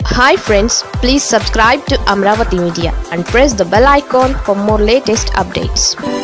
hi friends please subscribe to Amaravati media and press the bell icon for more latest updates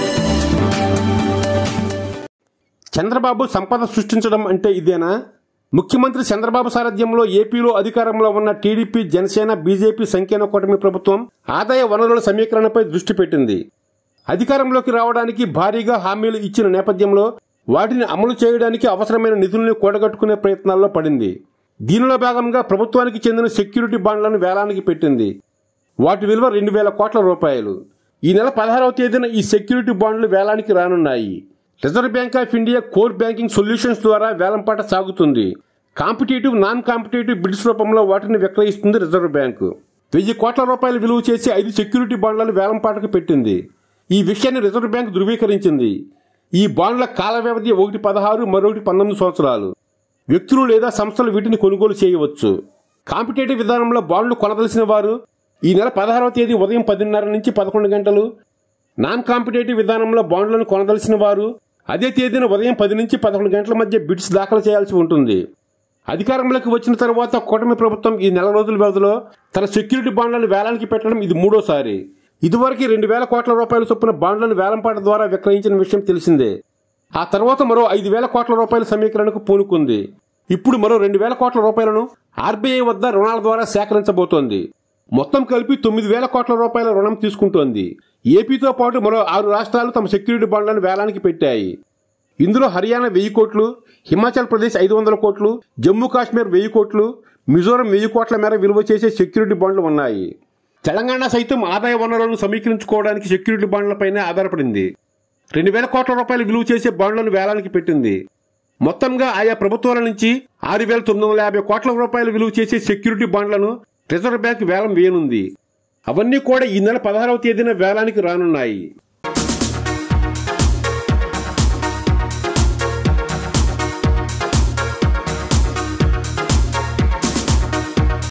Chandrababu సంపద సృష్టించడం అంటే ఇదేనా ముఖ్యమంత్రి చంద్రబాబు సారథ్యంలో ఏపీలో అధికారంలో ఉన్న టీడీపీ జనసేన బీజేపీ సంకీర్ణ కూటమి ప్రభుత్వం ఆదాయ వనరుల సమీకరణపై దృష్టి పెట్టింది అధికారంలోకి రావడానికి భారీగా హామీలు ఇచ్చిన నేపథ్యంలో వాటిని అమలు చేయడానికి అవసరమైన నిధుల్ని కూడగట్టుకునే ప్రయత్నాల్లో పడింది దీనిలో భాగంగా ప్రభుత్వానికి చెందిన సెక్యూరిటీ బాండ్లను వేలానికి పెట్టింది వాటి విలువ రెండు వేల కోట్ల రూపాయలు ఈ నెల పదహారవ తేదీన ఈ సెక్యూరిటీ బాండ్లు వేలానికి రానున్నాయి reserve bank of India core banking solutions ద్వారా వేలంపాట సాగుతుంది కాంపిటేటివ్ నాన్ కాంపిటేటివ్ బిడ్స్ రూపంలో వాటిని విక్రయిస్తుంది రిజర్వ్ బ్యాంకు వెయ్యి కోట్ల రూపాయలు విలువ చేసి ఐదు సెక్యూరిటీ బాండ్లను వేలంపాటకు పెట్టింది ఈ విషయాన్ని రిజర్వ్ బ్యాంక్ ధృవీకరించింది ఈ బాండ్ల కాల వ్యవధి ఒకటి పదహారు మరొకటి పంతొమ్మిది సంవత్సరాలు వ్యక్తులు లేదా సంస్థలు వీటిని కొనుగోలు చేయవచ్చు కాంపిటేటివ్ విధానంలో బాండ్లు కొనదలసిన వారు ఈ నెల పదహారవ తేదీ ఉదయం పదిన్నర నుంచి పదకొండు గంటలు నాన్ కాంపిటేటివ్ విధానంలో బాండ్లను కొనదలసిన వారు అదే తేదీన ఉదయం పది నుంచి పదకొండు గంటల మధ్య బిడ్స్ దాఖలు చేయాల్సి ఉంటుంది అధికారంలోకి వచ్చిన తర్వాత కూటమి ప్రభుత్వం ఈ నెల రోజుల వ్యవధిలో తన సెక్యూరిటీ బాండ్లను వేలానికి పెట్టడం ఇది మూడోసారి ఇదివరకు రెండు వేల కోట్ల రూపాయల చొప్పున బాండ్లను వేలంపాట ద్వారా విక్రయించిన విషయం తెలిసిందే ఆ తర్వాత మరో ఐదు వేల కోట్ల రూపాయల సమీకరణకు పూనుకుంది ఇప్పుడు మరో రెండు వేల కోట్ల రూపాయలను ఆర్బీఐ వద్ద రుణాల ద్వారా సేకరించబోతోంది మొత్తం కలిపి తొమ్మిది వేల కోట్ల రూపాయల రుణం తీసుకుంటోంది ఏపీతో పాటు మరో ఆరు రాష్ట్రాలు తమ సెక్యూరిటీ బాండ్లను వేలానికి పెట్టాయి ఇందులో హర్యానా వెయ్యి కోట్లు హిమాచల్ ప్రదేశ్ ఐదు వందల కోట్లు జమ్మూ కాశ్మీర్ వెయ్యి కోట్లు మిజోరం వెయ్యి కోట్ల మేర విలువ చేసే సెక్యూరిటీ బాండ్లు ఉన్నాయి తెలంగాణ సైతం ఆదాయ వనరులను సమీకరించుకోవడానికి సెక్యూరిటీ బాండ్లపైనే ఆధారపడింది రెండు వేల కోట్ల రూపాయలు విలువ చేసే బాండ్లను వేలానికి పెట్టింది మొత్తంగా ఆయా ప్రభుత్వాల నుంచి ఆరు వేల తొమ్మిది వందల యాభై కోట్ల రూపాయలు విలువ చేసే సెక్యూరిటీ బాండ్లను రిజర్వ్ బ్యాంక్ వేలం వేయనుంది అవన్నీ కూడా ఈ నెల పదహారవ తేదీన వేలానికి రానున్నాయి